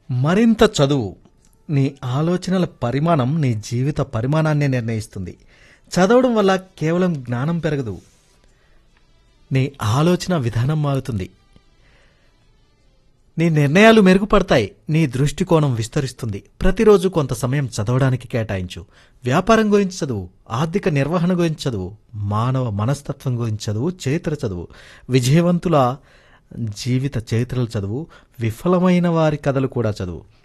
మరింత చదువు నీ ఆలోచనల పరిమాణం నీ జీవిత పరిమాణాన్ని నిర్ణయిస్తుంది చదవడం వల్ల కేవలం జ్ఞానం పెరగదు నీ ఆలోచన విధానం మారుతుంది నీ నిర్ణయాలు మెరుగుపడతాయి నీ దృష్టికోణం విస్తరిస్తుంది ప్రతిరోజు కొంత సమయం చదవడానికి కేటాయించు వ్యాపారం గురించి చదువు ఆర్థిక నిర్వహణ గురించి చదువు మానవ మనస్తత్వం గురించి చదువు చరిత్ర చదువు విజయవంతుల జీవిత చరిత్రలు చదువు విఫలమైన వారి కథలు కూడా చదువు